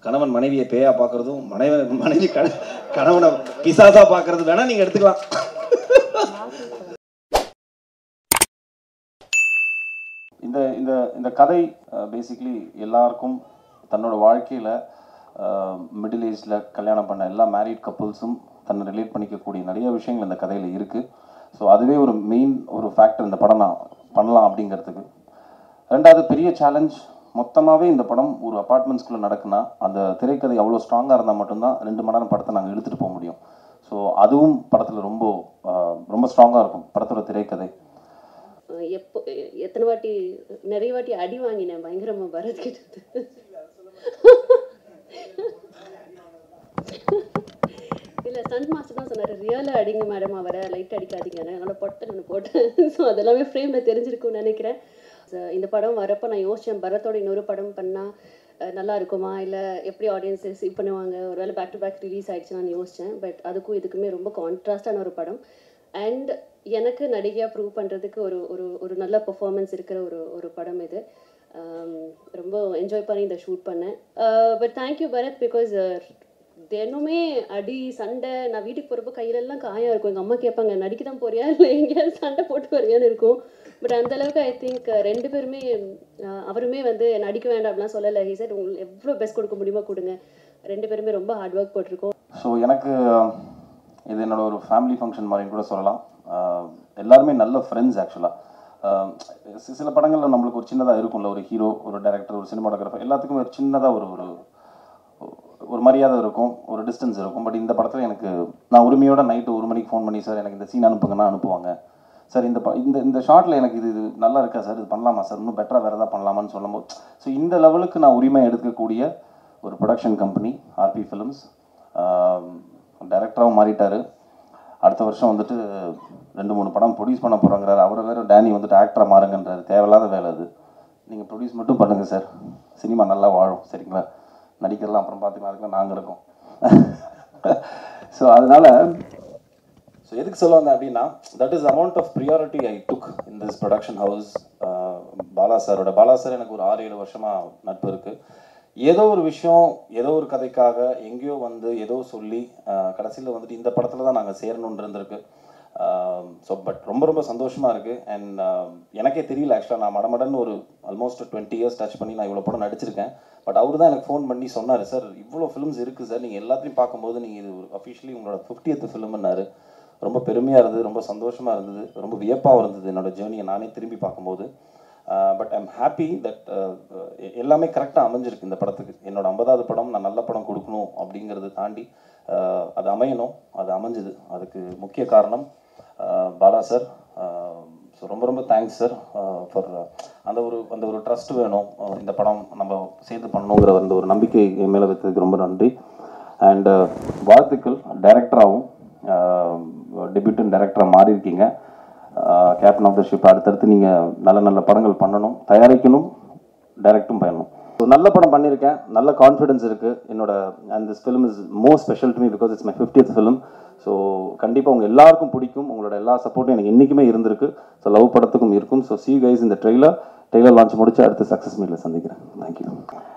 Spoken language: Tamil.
கணவன் மனைவியை பேயா பார்க்கறதும் மனைவி மனைவி கண கணவனை பிசாசா பார்க்கறது வேணா நீங்க எடுத்துக்கலாம் இந்த இந்த இந்த கதை பேசிக்லி எல்லாருக்கும் தன்னோட வாழ்க்கையில் மிடில் ஏஜில் கல்யாணம் பண்ண எல்லா மேரிட் கப்புள்ஸும் தன்னை ரிலேட் பண்ணிக்கக்கூடிய நிறைய விஷயங்கள் இந்த கதையில் இருக்குது ஸோ அதுவே ஒரு மெயின் ஒரு ஃபேக்டர் இந்த படம் நான் பண்ணலாம் அப்படிங்கிறதுக்கு ரெண்டாவது பெரிய சேலஞ்ச் மொத்தமாகவே இந்த படம் ஒரு அப்பார்ட்மெண்ட்ஸ்குள்ளே நடக்குன்னா அந்த திரைக்கதை அவ்வளோ ஸ்ட்ராங்காக இருந்தால் மட்டும்தான் ரெண்டு மணி நேரம் படத்தை நாங்கள் இழுத்துட்டு போக முடியும் ஸோ அதுவும் படத்தில் ரொம்ப ஆஹ், ரொம்ப ஸ்ட்ராங்காக இருக்கும் படத்தோட திரைக்கதை அஹ் எப்போ எ- எத்தனை வாட்டி நிறைய வாட்டி அடி வாங்கினேன் பயங்கரமா பரத் கிட்ட இல்ல ஸ்டண்ட் மாஸ்டர் தான் சொன்னாரு ரியலாக அடிங்க மேடம் அவரை லைட் அடிக்காதீங்க அதனால பொட்டல் ஒன்று போட்டேன் ஸோ அதெல்லாமே ஃப்ரேம்ல தெரிஞ்சிருக்கும்னு நினைக்கிறேன் So, இந்த படம் வரப்போ நான் யோசிச்சேன் பரத்தோட இன்னொரு படம் பண்ணா அஹ், நல்லா இருக்குமா இல்லை எப்படி ஆடியன்ஸ் ரிசீவ் பண்ணுவாங்க ஒருவேளை பேக் டு பேக் ரிலீஸ் ஆயிடுச்சுன்னு யோசிச்சேன் பட் அதுக்கும் இதுக்குமே ரொம்ப கான்ட்ராஸ்டான ஒரு படம் அண்ட் எனக்கு நடிகையாக ப்ரூவ் பண்ணுறதுக்கு ஒரு ஒரு ஒரு நல்ல பெர்ஃபார்மன்ஸ் இருக்கிற ஒரு ஒரு படம் இது ஆம், ரொம்ப என்ஜாய் பண்ணி இதை ஷூட் பண்ணேன் பட் தேங்க்யூ பரத் பிகாஸ் தினமே அடி சண்டை நான் வீட்டுக்கு போகிறப்போ கையிலெல்லாம் காயம் இருக்கும் எங்கள் அம்மா கேட்பாங்க நடிக்க தான் போறியா இல்லை எங்கேயாவது சண்டை போட்டு வரியான்னு இருக்கும் பட் அந்த அளவுக்கு ஐ திங்க் ரெண்டு பேருமே அஹ், அவருமே வந்து நடிக்க வேண்டாம் அப்படிலாம் சொல்லலை ஹி சார் உங்களுக்கு எவ்வளோ பெஸ்ட் கொடுக்க முடியுமோ கொடுங்க ரெண்டு பேருமே ரொம்ப ஹார்ட் ஒர்க் போட்டிருக்கோம் ஸோ எனக்கு அஹ், இது என்னோட ஒரு ஃபேமிலி ஃபங்க்ஷன் மாதிரின்னு கூட சொல்லலாம் அஹ், எல்லாருமே நல்ல ஃப்ரெண்ட்ஸ் ஆக்சுவலாக சில படங்களில் நம்மளுக்கு ஒரு சின்னதாக இருக்கும்ல ஒரு ஹீரோ ஒரு டைரக்டர் ஒரு சினிமாட்டோகிராஃபர் எல்லாத்துக்குமே ஒரு சின்னதாக ஒரு ஒரு ஒரு மரியாதை இருக்கும் ஒரு டிஸ்டன்ஸ் இருக்கும் பட் இந்த படத்தில் எனக்கு நான் உரிமையோட நைட்டு ஒரு மணிக்கு ஃபோன் பண்ணி சார் எனக்கு இந்த சீன் அனுப்புங்கன்னா அனுப்புவாங்க சார் இந்த ப- இந்த இந்த ஷார்ட்டில் எனக்கு இது இது நல்லா இருக்கா சார் இது பண்ணலாமா சார் இன்னும் பெட்டராக வேறு எதாவது பண்ணலாமான்னு சொல்லும்போது ஸோ இந்த லெவலுக்கு நான் உரிமை எடுக்கக்கூடிய ஒரு ப்ரொடக்ஷன் கம்பெனி ஆர்பி ஃபிலிம்ஸ் டைரக்டராகவும் மாறிட்டார் அடுத்த வருஷம் வந்துட்டு ரெண்டு மூணு படம் ப்ரொடியூஸ் பண்ண போகிறாங்கிறாரு அவரை வேறு டேனி வந்துட்டு ஆக்டராக மாறுங்கன்றாரு தேவையில்லாத வேலை அது நீங்கள் ப்ரொடியூஸ் மட்டும் பண்ணுங்கள் சார் சினிமா நல்லா வாழும் சரிங்களா நடிக்கிறலாம் அப்புறம் பார்த்துக்கலாம் அதுக்கெல்லாம் நாங்கள் இருக்கோம் ஸோ அதனால ஸோ எதுக்கு சொல்ல வந்தேன் அப்படின்னா that is amount of priority I took in this production house Bala சாரோட பாலா சார் எனக்கு ஒரு ஆறு ஏழு வருஷமாக நட்பு இருக்குது ஏதோ ஒரு விஷயம் ஏதோ ஒரு கதைக்காக எங்கேயோ வந்து ஏதோ சொல்லி கடைசியில் வந்துட்டு இந்த படத்தில் தான் நாங்கள் சேரணும்னு இருந்திருக்கு ஸோ பட் ரொம்ப ரொம்ப சந்தோஷமாக இருக்குது அண்ட் எனக்கே தெரியல ஆக்சுவலாக நான் மடமடன்னு ஒரு ஆல்மோஸ்ட் டுவெண்ட்டி இயர்ஸ் டச் பண்ணி நான் இவ்வளோ படம் நடிச்சிருக்கேன் பட் அவர் தான் எனக்கு ஃபோன் பண்ணி சொன்னார் சார் இவ்வளோ ஃபிலிம்ஸ் இருக்குது சார் நீங்கள் எல்லாத்தையும் பார்க்கும்போது நீங்கள் இது அஃபிஷியலி உங்களோட ஃபிஃப்டியத் ஃபிலிம்னாரு ரொம்ப பெருமையாக இருந்தது ரொம்ப சந்தோஷமாக இருந்தது ரொம்ப வியப்பாகவும் இருந்தது என்னோட ஜேர்னியை நானே திரும்பி பார்க்கும்போது பட் ஐம் ஹாப்பி தட் எல்லாமே கரெக்டாக அமைஞ்சிருக்கு இந்த படத்துக்கு என்னோட ஐம்பதாவது படம் நான் நல்ல படம் கொடுக்கணும் அப்படிங்கிறத தாண்டி அஹ், அது அமையணும் அது அமைஞ்சுது அதுக்கு முக்கிய காரணம் அஹ், பாலா சார் ஸோ ரொம்ப ரொம்ப தேங்க்ஸ் சார் ஃபார் அந்த ஒரு அந்த ஒரு ட்ரஸ்ட் வேணும் அஹ், இந்த படம் நம்ம சேர்த்து பண்ணணுங்கிற அந்த ஒரு நம்பிக்கை என் மேலே வைத்ததுக்கு ரொம்ப நன்றி அண்ட் வாழ்த்துக்கள் டைரக்டராகவும் டெபியூட்டன் டைரக்டராக மாறி இருக்கீங்க கேப்டன் ஆஃப் த ஷிப் அடுத்தடுத்து நீங்கள் நல்ல நல்ல படங்கள் பண்ணணும் தயாரிக்கணும் டைரக்டும் பண்ணணும் ஸோ நல்ல படம் பண்ணியிருக்கேன் நல்ல கான்ஃபிடன்ஸ் இருக்குது என்னோட and this film is more special to me because it's my fiftieth film so கண்டிப்பாக உங்கள் எல்லாருக்கும் பிடிக்கும் உங்களோட எல்லா சப்போர்ட்டும் எனக்கு என்றைக்குமே இருந்திருக்கு ஸோ லவ் படத்துக்கும் இருக்கும் ஸோ சி கைஸ் இந்த ட்ரெய்லர் ட்ரெய்லர் லான்ச் முடிச்சு அடுத்து சக்ஸஸ் மீட்டில் சந்திக்கிறேன் தேங்க்யூ